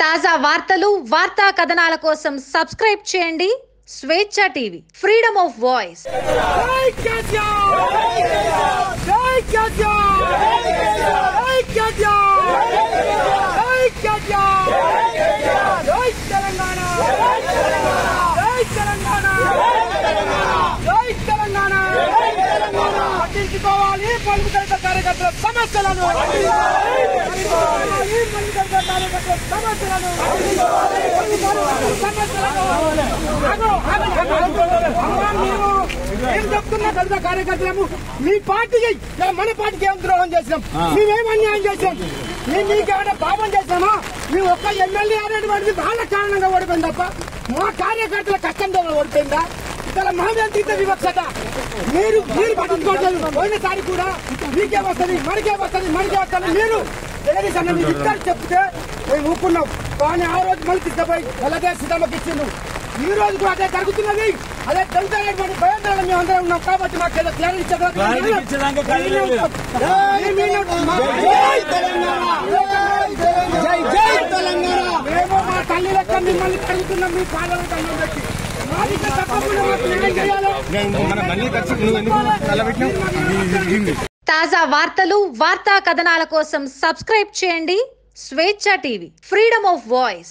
తాజా వార్తలు వార్తా కథనాల కోసం సబ్స్క్రైబ్ చేయండి స్వేచ్ఛ టీవీ ఫ్రీడమ్ ఆఫ్ వాయిస్ జై కేసీఆర్ జై కేసీఆర్ జై కేసీఆర్ జై కేసీఆర్ జై తెలంగాణ జై తెలంగాణ జై తెలంగాణ పట్టించుకోవాలి పలుకుదల కార్యకర్తల సమస్యలను పట్టించుకోవాలి పలుకుదల కార్యకర్తల సమస్యలను సమస్యలను ఆగు, ఆగు, ఆగు, ఆగు. అమ్మా, మేము ఏం చెప్తున్నా దళిత కార్యకర్తలము మీ పార్టీకి ఇలా మన పార్టీకి ఏం ద్రోహం చేసినాం మేమేం అన్యాయం చేసాం మేము మీకేమైనా పాపం చేసామా మీ ఒక్క ఎమ్మెల్యే అనేటువంటిది వాళ్ళ కారణంగా ఓడిపోయింది తప్ప మా కార్యకర్తల కష్టంతో ఓడిపోయిందా ఇక్కడ మామూలు ఇంత వివక్షత మీరు మీరు పట్టించుకోవట్లేదు పోయినసారి కూడా మీకే వస్తుంది మనకే వస్తుంది మనకే వస్తుంది మీరు జగదీష్ అన్న మీకు ఇద్దరు చెప్తే మేము ఊపుకున్నాం కానీ ఆ రోజు మళ్ళీ తీసుకుపోయి అలాగే సీతమ్మకి ఇచ్చిండు ఈ రోజు కూడా అదే జరుగుతున్నది అదే తెలుగుతున్నటువంటి భయంకరంగా మేము అందరం ఉన్నాం కాబట్టి మాకు ఏదో క్లారిటీ క్లారిటీ ఇచ్చేదాకా ఖాళీ లేదు. జై జై తెలంగాణ మేము మా తల్లి లెక్క మిమ్మల్ని కలుగుతున్నాం మీ పాలన దండం పెట్టి మాది ఇంకా తప్పకుండా మాకు న్యాయం చేయాలి మన మళ్ళీ ఖర్చు నువ్వు ఎందుకు తలపెట్టినావు తాజా వార్తలు వార్తా కథనాల కోసం సబ్స్క్రైబ్ చేయండి స్వేచ్ఛ టీవీ ఫ్రీడమ్ ఆఫ్ వాయిస్